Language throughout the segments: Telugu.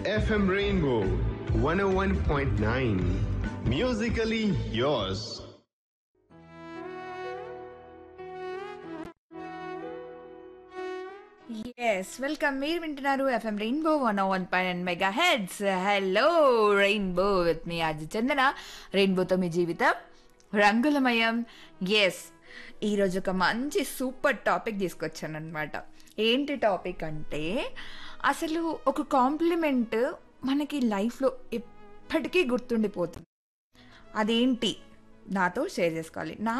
FM Rainbow 101.9. Musically yours. Yes welcome మీరు వింటున్నారు FM rainbow one one point mega heads hello rainbow with మీ ఆర్జి చందన రెయిన్బోతో మీ జీవితం రంగులమయం ఎస్ ఈరోజు ఒక మంచి సూపర్ టాపిక్ తీసుకొచ్చాను అనమాట ఏంటి టాపిక్ అంటే అసలు ఒక కాంప్లిమెంట్ మనకి లైఫ్లో ఎప్పటికీ గుర్తుండిపోతుంది అదేంటి నాతో షేర్ చేసుకోవాలి నా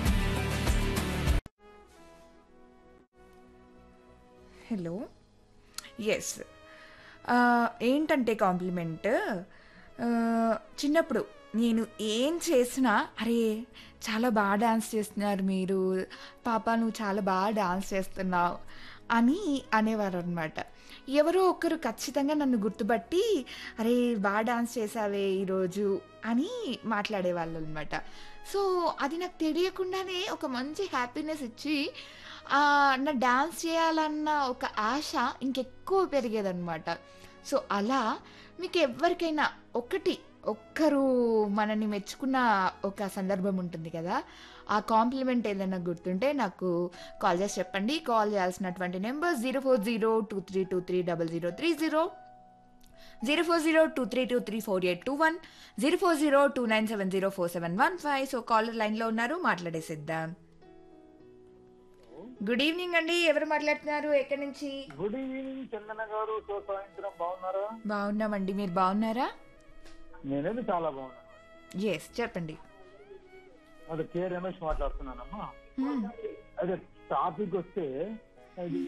హలో ఎస్ ఏంటంటే కాంప్లిమెంట్ చిన్నప్పుడు నేను ఏం చేసినా అరే చాలా బాగా డాన్స్ చేస్తున్నారు మీరు పాప నువ్వు చాలా బాగా డాన్స్ చేస్తున్నావు అని అనేవారు అనమాట ఎవరో ఒకరు ఖచ్చితంగా నన్ను గుర్తుపట్టి అరే బాగా డాన్స్ చేసావే ఈరోజు అని మాట్లాడేవాళ్ళు అనమాట సో అది నాకు తెలియకుండానే ఒక మంచి హ్యాపీనెస్ ఇచ్చి ఆ, నా డాన్స్ చేయాలన్న ఒక ఆశ ఇంకెక్కువ పెరిగేదన్నమాట సో అలా మీకు ఎవరికైనా ఒకటి ఒక్కరు మనని మెచ్చుకున్న ఒక సందర్భం ఉంటుంది కదా ఆ కాంప్లిమెంట్ ఏదైనా గుర్తుంటే నాకు కాల్ చేసి చెప్పండి కాల్ చేయాల్సినటువంటి number zero four zero two three two three double zero three zero zero four zero two three two three four eight two one zero four zero two nine seven zero four seven one five so caller లైన్లో ఉన్నారు మాట్లాడేసిద్దాం గుడ్ ఈవినింగ్ అండి ఎవరు మాట్లాడుతున్నారు ఎక్కడి నుంచి గుడ్ ఈవినింగ్ చందన గారు సో సాయంత్రం బాగున్నారా బాగున్నామండి మీరు బాగున్నారా నేనేది చాలా బాగున్నాను ఎస్ చెప్పండి అదే కే రమేష్ మాట్లాడుతున్నానమ్మా Hmm. అదే టాపిక్ వస్తే ఇది